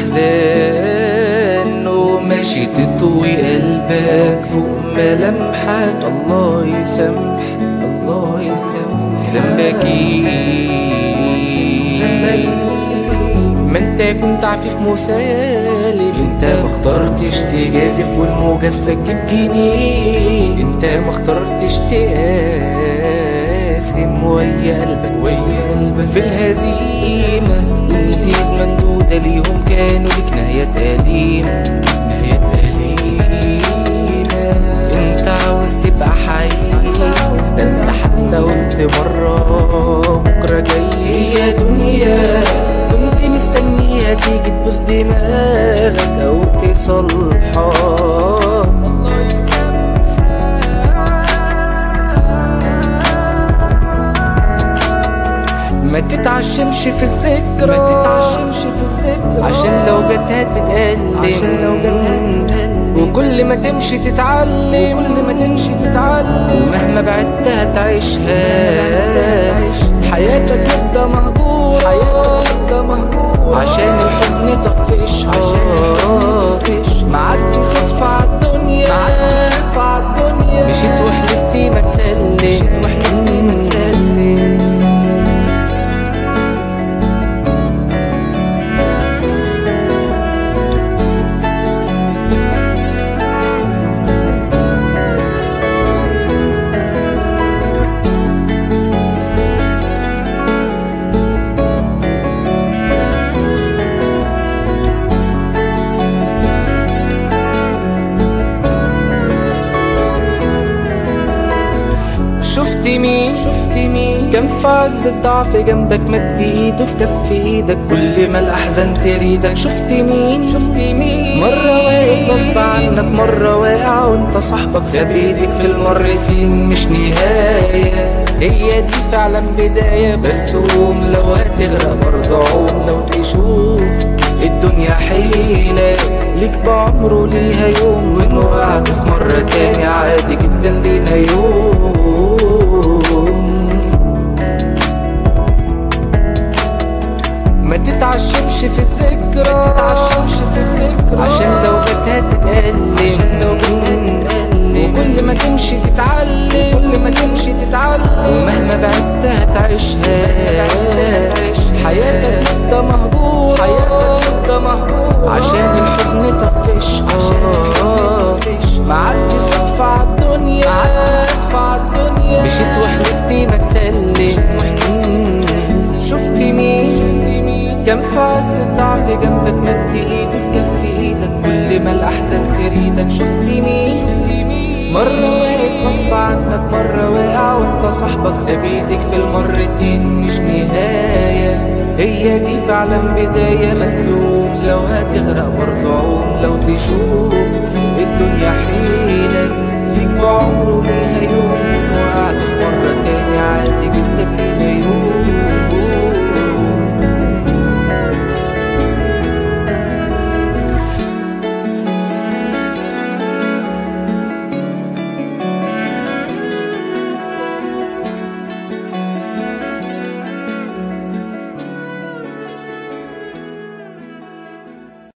أحزان وماشي تطوي قلبك فوق ملامحك الله يسامح الله يسامح ذنبك إيه؟ ذنبك ما انت كنت عفيف مسالم انت ما اخترتش تجازف والموجة فك جنيه انت ما اخترتش تقاسم ويا قلبك ويا قلبك في الهزيمة كنت المندودة ليهم كانوا لك نهاية أليم نهاية أليمة انت عاوز تبقى حي ده انت حتى قلت مرة بكرة جاي هي دنيا كنت مستنيها تيجي تبوس دماغك او تصلحها الله ما تتعشمش في الذكرى ما تتعشمش في الذكرى عشان لو جت هتتألم عشان لو جت هتتألم وكل ما تمشي تتعلم وكل ما تمشي تتعلم ومهما بعدت هتعيشها حياتك تبقى مهجورة حياتك تبقى مهجورة عشان الحزن يطفشها عشان الحزن يطفشها معدي صدفة عالدنيا معدي صدفة عالدنيا مشيت وحلفتي ما تسلم مشيت وحلفتي ما تسلم شفت مين شفت مين كان في عز الضعف جنبك مد ايده في كف ايدك كل ما الاحزان تريدك شفت مين شفت مين مرة واقف غصب عنك مرة واقع وانت صاحبك ساب ايدك في المرتين مش نهاية هي دي فعلا بداية بس قوم لو هتغرق برضه عوم لو تشوف الدنيا حيلة ليك بعمره ليها يوم وإن وقعت في مرة تاني عادي جدا لينا يوم ما تتعشمش في الذكرى ما تتعشمش في الذكرى عشان لو جت هتتألم عشان لو جت هتتألم وكل ما تمشي تتعلم كل ما تمشي تتعلم ومهما بعدت هتعيشها حياتك انت مهجورة حياتك انت مهجورة عشان الحزن يطفش عشان الحزن يطفش معدي صدفة عالدنيا معدي صدفة عالدنيا مشيت وحلفتي ما تسلم شفت مين شفت مين كان في عز الضعف جنبك مد ايده في كف ايدك كل ما الاحزان تريدك شفت مين شفت مين مرة واقف غصب عنك مرة واقع وانت صاحبك ساب ايدك في المرتين مش نهاية هي دي فعلا بداية بس قوم لو هتغرق برضه عوم لو تشوف الدنيا حيلك ليك بعمره ليها يوم